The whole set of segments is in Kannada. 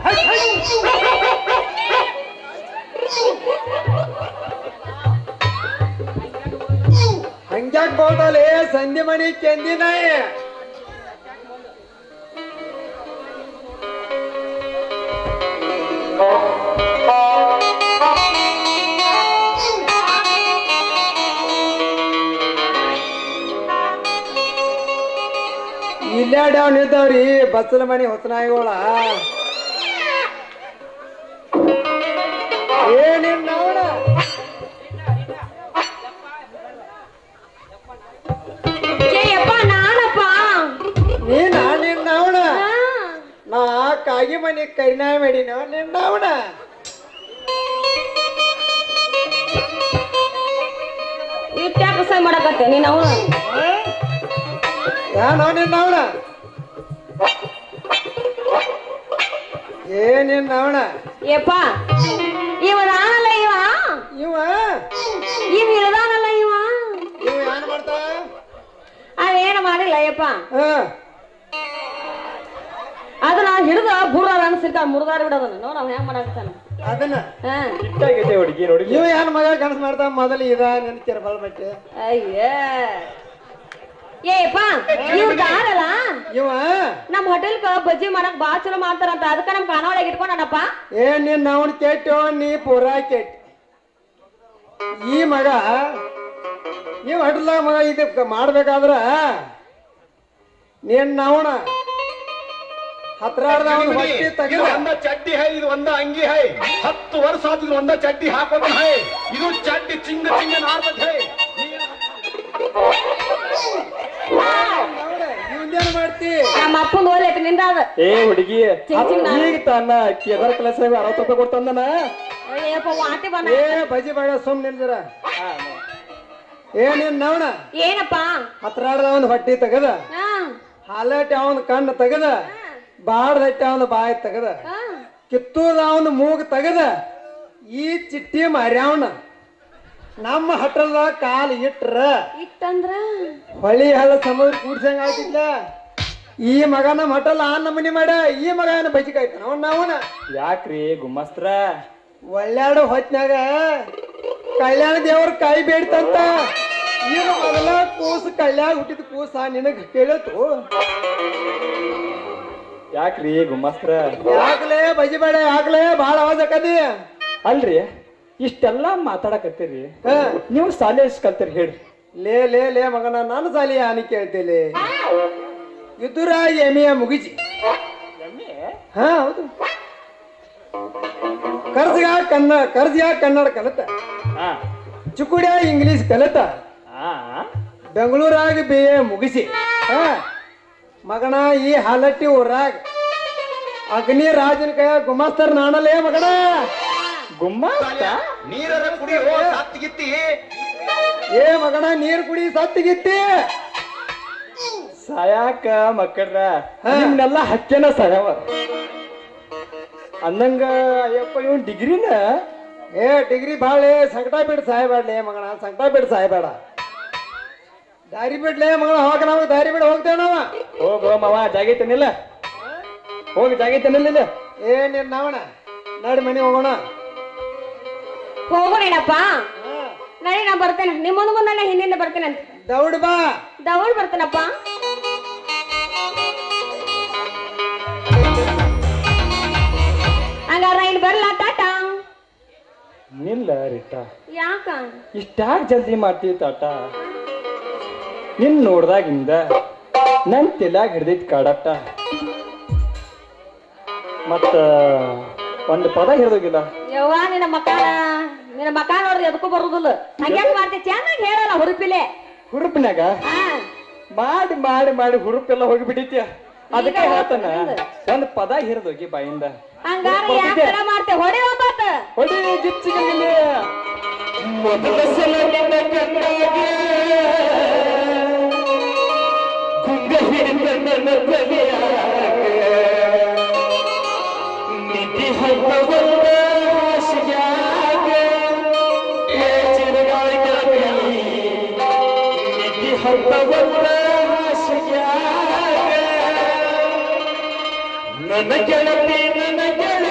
ಹಂಗ್ಯಾಕ್ ಬೋಲ್ದಲೆ ಸಂಧಿ ಮಣಿ ಕೆಂದಿ ನಾಯಿ ಇಲ್ಲೇ ಡೌನ್ ಇದ್ದಾವ್ರಿ ಬಸ್ಸಲ ಮನಿ ಹೊಸನಾಯಿಗಳ ಏನಿಲ್ಲ ನೋಡ ಏಯಪ್ಪ ನಾನಪ್ಪ ನೀನ ನಿನ್ನ ಅವಣ ಆ, ನಾ ಕಾಗಿ ಮನಿ ಕರಿನಾಯ ಮಾಡಿನ ನಿನ್ನ ಅವಣ ಇಟ್ಟ್ಯಾಕ ಸೈ ಮಾಡಕತ್ತೆ ನೀನ್ ಅವನು ಏನೋ ನಿನ್ನ ಅವಣ ಏ ನಿನ್ನ ಅವಣ ಏಪ್ಪ ಇವ ನಾನಲ್ಲ ಇವ ಇವ ಇವ ಇಳ್ದಾನಲ್ಲ ಇವ ಇವ ಏನ್ ಮಾಡ್ತಾವ ಅವೇನು ಮಾಡಿಲ್ಲ ಯಪ್ಪ ಹ ಅದು ನಾ ಹಿಡಿದ ಬುರ್ರ ಅನ್ಸಿರ್ಕ ಮುರ್ದಾರ ಬಿಡೋದನ್ನ ನೋಡ ಅವ ಹೆಂಗ್ ಮಾಡಾಕತ್ತಾನ ಅದನ್ನ ಹಾ ಇಟ್ಟಾಗೈತೆ ಹುಡುಗಿ ನೋಡಿ ಇವ ಏನ್ ಮಗ ಕನಸು ಮಾಡ್ತಾವ ಮೊದಲು ಇದ ನಿನ್ ಕಿರ್ಬಲ್ ಬಟ್ಟೆ ಅಯ್ಯ ಏಪ್ಪ ಇವ್ ದಾರಲ್ಲ ಇವ ನಮ್ ಹೋಟೆಲ್ ಬಜ್ಜಿ ಮಾಡಕ್ ಬಾಳ ಚಲೋ ಮಾಡ್ತಾರಂತ ಅದಕ್ಕ ನಮ್ ಕಾಣೊಳಗೆ ಇಟ್ಕೊಂಡನಪ್ಪ ಏ ನಿನ್ ಅವನ್ ಕೆಟ್ಟು ನೀ ಪೂರಾ ಕೆಟ್ಟ ಈ ಮಗ ಈ ಹಡ್ಲಾಗ ಮಗ ಇದು ಮಾಡ್ಬೇಕಾದ್ರ ನೀನ್ ಅವನ ಹತ್ರ ಅವನ ಹೊಟ್ಟಿ ಇದು ತೆಗೆದ ಒಂದ ಚಡ್ಡಿ ಹೈ ಇದು ಒಂದ ಅಂಗಿ ಹೈ ಹತ್ತು ವರ್ಷ ಆದ್ರೂ ಒಂದ ಚಡ್ಡಿ ಹಾಕೋದ ಹೈ ಇದು ಚಡ್ಡಿ ಚಿಂಗ ಚಿಂಗ ನಾರ್ಮತ್ ಹೈ ಇವಂದೇನ್ ಮಾಡ್ತಿ ನಮ್ಮ ಅಪ್ಪನ ಓಲೈತಿ ನಿಂದ ಅದ ಏ ಹುಡುಗಿ ಚಿಂಗ್ ಚಿಂಗ್ ನಾನ್- ಈಗ ತನ್ನ ಕೇದಾರ್ ಕ್ಲಾಸ್ ಅರವತ್ತು ರೂಪಾಯಿ ಕೊಡ್ತಂದನ ಅಯ್ಯಪ್ಪ ವಾಂತಿ ಬಂದ ಏ ಬಜಿ ಬೇಡ ಸುಮ್ ನಿಲ್ದಿರ ಏ ನಿನ್ ನವಣ ಏನಪ್ಪ ಹತ್ರ ಅವನ ಹೊಟ್ಟಿ ತೆಗದ ಹಾ ಹಾಲಟ್ಟಿ ಅವನ ಕಣ್ಣು ತೆಗದ ಬಾಡ್ದಟ್ಟಿ ಅವನ ಬಾಯಿ ತೆಗದ ಹಾ ಕಿತ್ತೂದ ಅವನ ಮೂಗ್ ತೆಗದ ಈ ಚಿಟ್ಟಿ ಮಾರ್ಯಾವನ ನಮ್ಮ ಹಟ್ಟದ ಕಾಲ್ ಇಟ್ರ ಇಟ್ಟಂದ್ರ ಹೊಳಿ ಹಳ್ಳ ಸಮುದ್ರ ಕೂಡ್ಸಂಗ ಆಗ್ತಿದ್ಲ ಈ ಮಗ ನಮ್ಮ ಹಟ್ಟಲ್ಲ ಆ ನಮನಿ ಮಾಡ ಈ ಮಗ ಏನ ಬಜಿಕಾಯ್ತಾನ ಅವನ ಅವನ ಯಾಕ್ರಿ ಗುಮ್ಮಸ್ತ್ರ ಒಳ್ಳೆಯಾಡು ಹೊತ್ನ್ಯಾಗ ಕಲ್ಯಾಣ ದೇವ್ರ ಕಾಯಿ ಬೇಡ್ತಂತ ಈಗ ಮೊದಲ ಕೂಸು ಕಲ್ಯಾಗ ಹುಟ್ಟಿದ ಕೂಸ ನಿನಗ್ ಕೇಳತು ಯಾಕ್ರಿ ಗುಮ್ಮಸ್ತ್ರ ಯಾಕಲೇ ಬಜಿಬೇಡ ಯಾಕಲೇ ಭಾಳ ಅವಾಜ್ ಆಕದಿ ಅಲ್ರಿ ಇಷ್ಟೆಲ್ಲ ಮಾತಾಡಕತ್ತೀರಿ ಹ ನೀವು ಶಾಲೆ ಎಷ್ಟ್ ಕಲ್ತೀರಿ ಹೇಳ್ರಿ ಲೇ ಲೇ ಲೇ ಮಗನ ನಾನು ಸಾಲಿ ಹಾನಿ ಕೇಳ್ತೇಲೆ ಇದುರ ಎಮಿಯ ಮುಗಿಜಿ ಹಾ ಹೌದು ಕರ್ಜಿಗ ಕನ್ನ ಕರ್ಜಿಗ ಕನ್ನಡ ಕಲಿತ ಹಾ ಚುಕುಡ್ಯ ಇಂಗ್ಲಿಷ್ ಕಲಿತ ಹಾ ಬೆಂಗಳೂರಾಗ ಬಿ ಎ ಮುಗಿಸಿ ಹಾ ಮಗನ ಈ ಹಾಲಟ್ಟಿ ಊರಾಗ ಅಗ್ನಿ ರಾಜನ ಕೈ ಗುಮಾಸ್ತರ್ ನಾನಲ್ಲೇ ಮಗನ ಗುಮ್ಮಸ್ತ ನೀರರ ಕುಡಿಯೋ ಸತ್ತಿಗಿತ್ತಿ ಏ ಮಗನ ನೀರ್ ಕುಡಿ ಸತ್ತಿಗಿತ್ತಿ ಸಾಯಾಕ ಮಕ್ಕಳ್ರ ನಿಮ್ನೆಲ್ಲ ಹಚ್ಚನ ಸಾಯವ ಅಂದಂಗ ಅಯ್ಯಪ್ಪ ಇವನ್ ಡಿಗ್ರಿನ ಏ ಡಿಗ್ರಿ ಬಾಳೆ ಸಂಕಟ ಬಿಟ್ಟು ಸಾಯಬೇಡ್ಲೇ ಮಗನ ಸಂಕಟ ಬಿಟ್ಟು ಸಾಯಬೇಡ ದಾರಿ ಬಿಡ್ಲೇ ಮಗನ ಹೋಗ ನಾವು ದಾರಿ ಬಿಟ್ಟು ಹೋಗ್ತೇವ ನಾವ ಹೋಗೋ ಮಾವ ಜಾಗೈತನಿಲ್ಲ ಹೋಗಿ ಜಾಗೈತನಿಲ್ಲ ಏ ನಿನ್ ನಾವಣ ನಡಿ ಮನೆ ಹೋಗೋಣ ಹೋಗೋಣಪ್ಪ ನಡಿ ನಾ ಬರ್ತೇನೆ ನಿಮ್ಮ ಮುಂದೆ ಮುಂದೆ ಹಿಂದಿಂದ ಬರ್ತೇನೆ ಅಂತ ದೌಡ್ ಬಾ ದವಳ್ ಬರ್ತೇನಪ್ಪ ಹಂಗಾರ ಇಲ್ಲಿ ಬರ್ಲಾ ಟಾಟಾ ನಿಲ್ಲ ರಿಟ್ಟ ಯಾಕ ಇಷ್ಟಾಕ್ ಜಲ್ದಿ ಮಾಡ್ತೀವಿ ತಾಟ ನಿನ್ ನೋಡ್ದಾಗಿಂದ ನನ್ ತಲ್ಯಾಗ ಹಿಡ್ದೈತಿ ಕಾಡಟ್ಟ ಮತ್ತ ಒಂದು ಪದ ಹಿಡ್ದೋಗಿಲ್ಲ ಯವ್ವ ನಿನ್ನ ಮಕ್ಕ ನಿನ್ನ ಮಕ್ಕ ನೋಡ್ರಿ ಎದಕ್ಕೂ ಬರುದಿಲ್ಲ ಹಂಗ್ಯಾಕ್ ಮಾಡ್ತಿ ಚೆನ್ನಾಗಿ ಹೇಳಲ್ಲ ಹುರುಪಿಲೆ ಹುರುಪಿನಾಗ ಹಾ ಮಾಡಿ ಮಾಡಿ ಮಾಡಿ ಹುರುಪೆಲ್ಲ ಹೋಗಿಬಿಟ್ಟೈತಿ ಅದಕ್ಕೆ ಈಗ ಹೇಳ್ತಾನ ಹೋಗ್ತದೆ. ಒಂದ್ ಪದ ಹಿಡ್ದೋಗಿ ಬಾಯಿಂದ ಹಂಗಾರ ಯಾಕೆ ತರ ಮಾಡ್ತೆ ಹೊಡೆ ಒಬ್ಬತ್ತ ಹೊಡಿ ಗಿಚ್ಚಿಗೆ ನಿಲ್ಲಿ. ಮೊದಲ ಸಲ ನಿನ್ನ ಕಂಡಾಗ ಗುಂಗ ಹಿಡಿದ ನನ್ನ ತಲೆಯಾಗ ನಿಧಿ ಹಬ್ಬವನ್ನ ಹಾಸಿಗ್ಯಾಗ ಏ ಚಿರಗಾಳಿ ಗೆಳತಿ, ನಿಧಿ ಹಬ್ಬವನ್ನ ಹಾಸಿಗ್ಯಾಗ ನನ್ನ ಗೆಳತಿ ನನ್ನ ಗೆಳತಿ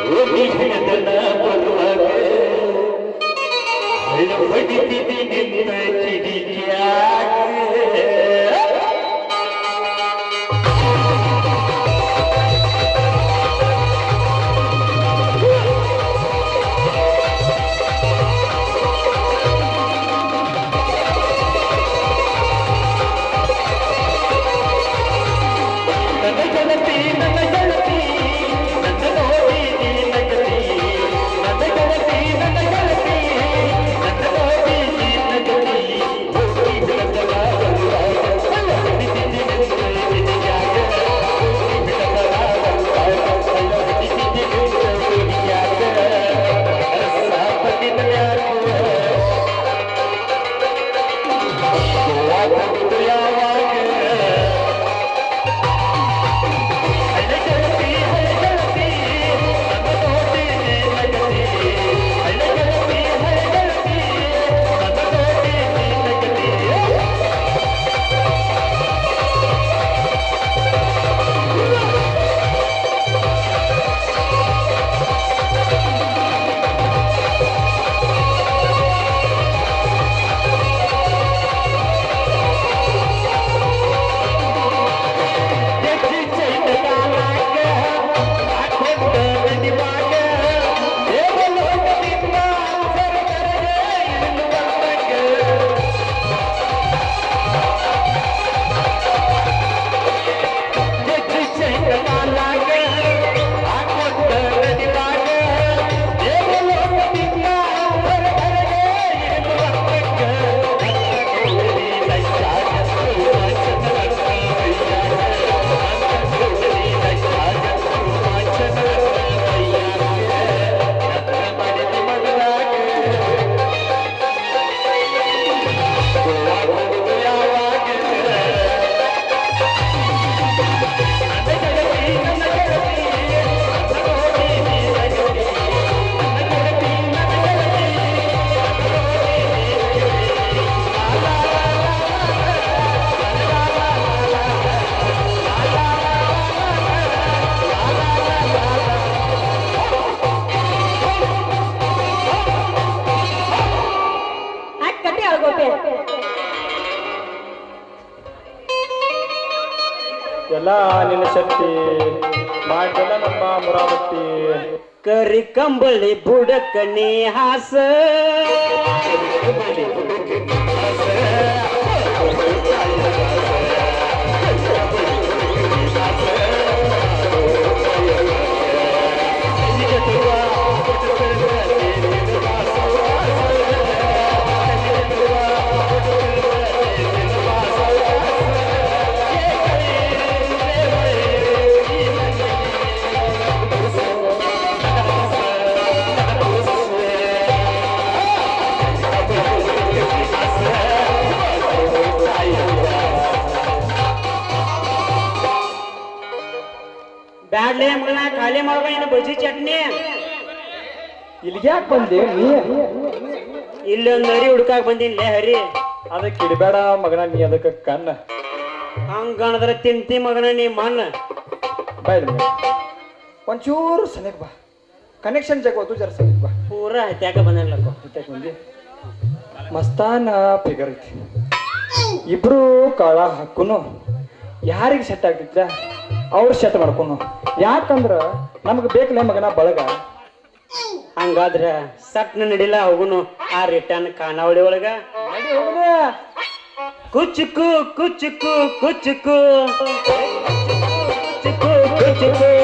ಹಾಕ್ ಕಟ್ಟಿ ಅಳ್ಗೋಪಿ ಎಲ್ಲ ನಿನ್ನ ಶಕ್ತಿ ಮಾಡ್ದೆಲ್ಲ ನಮ್ಮ ಮುರಾಮಟ್ಟಿ ಕರಿ ಕಂಬಳಿ ಬುಡಕನಿ ಹಾಸ ಬ್ಯಾಡ್ಲೆ ಮಗನ ಖಾಲಿ ಮಾಡ್ಬ ಇನ್ನು ಬಜ್ಜಿ ಚಟ್ನಿ ಇಲ್ಲಿಗೆ ಯಾಕೆ ಬಂದೆ ನೀ ಇಲ್ಲೊಂದ್ ನರಿ ಹುಡ್ಕಾಕ್ ಬಂದಿನ್ಲೆ ಹರಿ ಅದಕ್ಕೆ ಇಡಬೇಡ ಮಗನ ನೀ ಅದಕ್ಕೆ ಕಣ್ಣ ಹಂಗಣದ್ರ ತಿಂತಿ ಮಗನ ನೀ ಮಣ್ಣ ಬಾಯ್ ಮಗ ಒಂಚೂರು ಸನಿಕ್ ಬಾ ಕನೆಕ್ಷನ್ ಜಗೋದು ಜರ ಸನಿಕ್ ಬಾ ಪೂರ ಹತ್ಯಾಕ ಬಂದಿರ್ಲಕ್ಕ ಇತ್ತಾಕ್ ಮಂದಿ ಮಸ್ತಾನ ಫಿಗರ್ ಐತಿ ಇಬ್ರು ಕಾಳ ಹಾಕುನು ಯಾರಿಗೆ ಸೆಟ್ ಆಗ್ತಿತ್ತ ಅವ್ರು ಸೆಟ್ ಮಾಡ್ಕೊನು ಯಾಕಂದ್ರ ನಮ್ಗೆ ಬೇಕಲ್ಲ ಮಗನ ಬಳಗ ಹಂಗಾದ್ರ ಸಟ್ನ ನಡಿಲ್ಲ ಹೋಗುನು ಆ ರಿಟರ್ನ್ ಖಾನಾವಳಿ ಒಳಗ ನಡಿ ಹೋಗುದ ಕುಚ್ಚುಕು ಕುಚ್ಚುಕು ಕುಚ್ಚುಕು ಕುಚ್ಚುಕು ಕುಚ್ಚುಕು